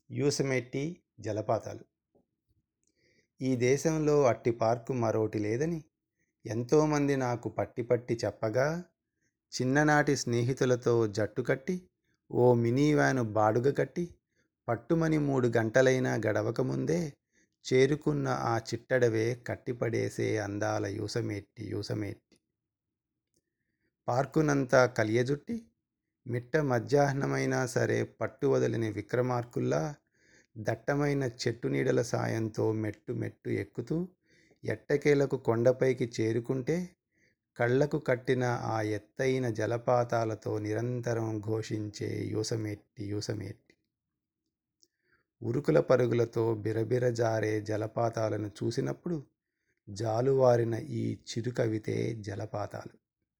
యూసమెట్టి జలపాతాలు ఈ దేశంలో అట్టి పార్కు మరోటి లేదని ఎంతోమంది నాకు పట్టి పట్టి చెప్పగా చిన్ననాటి స్నేహితులతో జట్టు కట్టి ఓ మినీ వ్యాను బాడుగ కట్టి పట్టుమని మూడు గంటలైనా గడవకముందే చేరుకున్న ఆ చిట్టడవే కట్టిపడేసే అందాల యూసమెట్టి యూసమెట్టి పార్కునంతా కలియజుట్టి మిట్ట మధ్యాహ్నమైనా సరే పట్టు వదిలిన విక్రమార్కుల్లా దట్టమైన చెట్టు నీడల సాయంతో మెట్టు మెట్టు ఎక్కుతూ ఎట్టకేలకు కొండపైకి చేరుకుంటే కళ్ళకు కట్టిన ఆ ఎత్తైన జలపాతాలతో నిరంతరం ఘోషించే యూసమెట్టి యూసమెట్టి ఉరుకుల పరుగులతో బిరబిర జారే జలపాతాలను చూసినప్పుడు జాలువారిన ఈ చిరుకవితే జలపాతాలు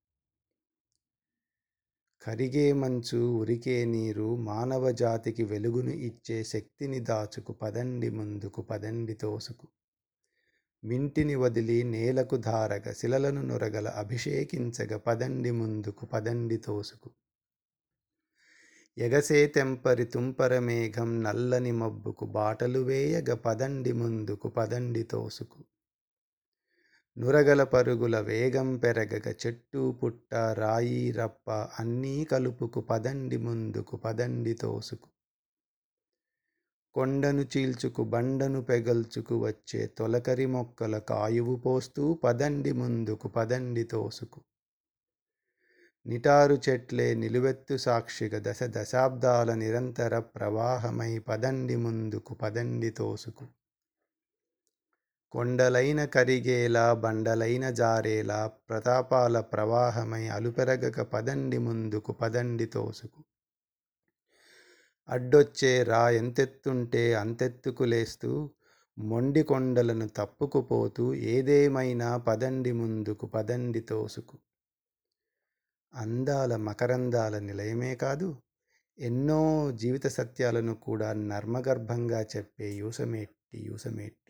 కరిగే మంచు ఉరికే నీరు మానవ జాతికి వెలుగును ఇచ్చే శక్తిని దాచుకు పదండి ముందుకు పదండి తోసుకు మింటిని వదిలి నేలకు ధారగ శిలలను నొరగల అభిషేకించగ పదండి ముందుకు పదండి తోసుకు ఎగసే తెంపరి తుంపర మేఘం నల్లని మబ్బుకు బాటలు వేయగ పదండి ముందుకు పదండి తోసుకు నురగల పరుగుల వేగం పెరగగ చెట్టు పుట్ట రాయి రప్ప అన్నీ కలుపుకు పదండి ముందుకు పదండి తోసుకు కొండను చీల్చుకు బండను పెగల్చుకు వచ్చే తొలకరి మొక్కల కాయువు పోస్తూ పదండి ముందుకు పదండి తోసుకు నిటారు చెట్లే నిలువెత్తు సాక్షిగా దశ దశాబ్దాల నిరంతర ప్రవాహమై పదండి ముందుకు పదండి తోసుకు కొండలైన కరిగేలా బండలైన జారేలా ప్రతాపాల ప్రవాహమై అలుపెరగక పదండి ముందుకు పదండి తోసుకు అడ్డొచ్చే రా ఎంతెత్తుంటే అంతెత్తుకు లేస్తూ మొండి కొండలను తప్పుకుపోతూ ఏదేమైనా పదండి ముందుకు పదండి తోసుకు అందాల మకరందాల నిలయమే కాదు ఎన్నో జీవిత సత్యాలను కూడా నర్మగర్భంగా చెప్పే యూసమెట్టి యూసమెట్టి